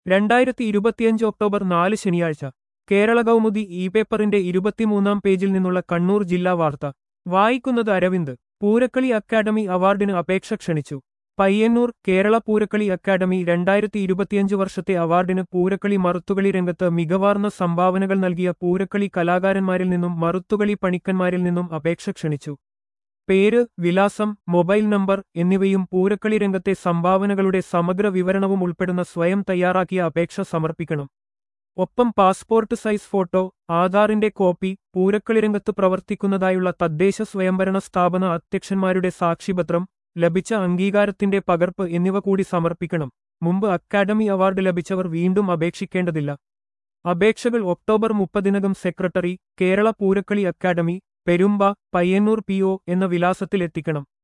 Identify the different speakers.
Speaker 1: രണ്ടായിരത്തി ഇരുപത്തിയഞ്ച് ഒക്ടോബർ നാല് ശനിയാഴ്ച കേരള കൗമുദി ഇ പേപ്പറിന്റെ ഇരുപത്തിമൂന്നാം പേജിൽ നിന്നുള്ള കണ്ണൂർ ജില്ലാ വാർത്ത വായിക്കുന്നത് അരവിന്ദ് പൂരക്കളി അക്കാദമി അവാർഡിന് അപേക്ഷ ക്ഷണിച്ചു പയ്യന്നൂർ കേരള പൂരക്കളി അക്കാദമി രണ്ടായിരത്തി ഇരുപത്തിയഞ്ച് വർഷത്തെ അവാർഡിന് പൂരക്കളി മറുത്തുകളി രംഗത്ത് മികവാർന്ന സംഭാവനകൾ നൽകിയ പൂരക്കളി കലാകാരന്മാരിൽ നിന്നും മറുത്തുകളി പണിക്കന്മാരിൽ നിന്നും അപേക്ഷ ക്ഷണിച്ചു പേര് വിലാസം മൊബൈൽ നമ്പർ എന്നിവയും പൂരക്കളി രംഗത്തെ സംഭാവനകളുടെ സമഗ്ര വിവരണവും ഉൾപ്പെടുന്ന സ്വയം തയ്യാറാക്കിയ അപേക്ഷ സമർപ്പിക്കണം ഒപ്പം പാസ്പോർട്ട് സൈസ് ഫോട്ടോ ആധാറിന്റെ കോപ്പി പൂരക്കളി രംഗത്ത് പ്രവർത്തിക്കുന്നതായുള്ള തദ്ദേശ സ്വയംഭരണ സ്ഥാപന അധ്യക്ഷന്മാരുടെ സാക്ഷിപത്രം ലഭിച്ച അംഗീകാരത്തിന്റെ പകർപ്പ് എന്നിവ കൂടി സമർപ്പിക്കണം മുമ്പ് അക്കാദമി അവാർഡ് ലഭിച്ചവർ വീണ്ടും അപേക്ഷിക്കേണ്ടതില്ല അപേക്ഷകൾ ഒക്ടോബർ മുപ്പതിനകം secretary Kerala Poorakkali academy Perumba Payyanur P O എന്ന വിലാസത്തിൽ എത്തിക്കണം